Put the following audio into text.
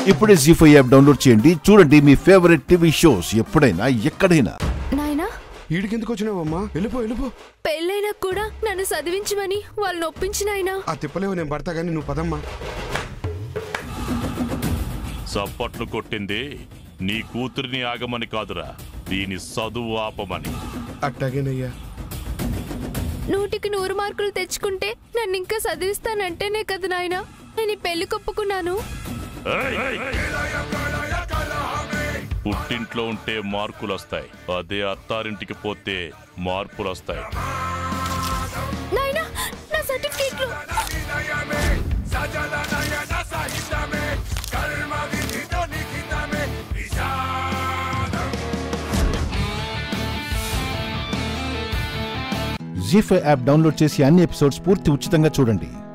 ఇప్పుడే G five app download చేయండి చూడండి మీ ఫేవరెట్ టీవీ షోస్ ఎప్పుడైనా ఎక్కడైనా నాయనా ఈడికెందుకు వచ్చినావమ్మా వెళ్ళిపో వెళ్ళిపో పెళ్ళైనా కూడా నన్ను చదివించమని వాళ్ళని ఒప్పించినాయనా ఆ తిప్పలేవు నేను పడతా గానీ నువ్వు పదమ్మా చప్పట్లు కొట్టింది నీ కూతురిని ఆగమని కాదురా దీని చదువు ఆపమని అట్టాగేనయ్యా నూటికి నూరు మార్కులు తెచ్చుకుంటే నన్ను ఇంకా చదివిస్తానంటేనే కదా నాయనా నేను ఈ పెళ్లి కొప్పుకున్నాను ఏయ్! పుట్టింట్లో ఉంటే మార్కులు వస్తాయి అదే అత్తారింటికి పోతే మార్పులు వస్తాయి నాయనా నా సర్టిఫికేట్లు జీ ఫైవ్ యాప్ డౌన్లోడ్ చేసి అన్ని ఎపిసోడ్స్ పూర్తి ఉచితంగా చూడండి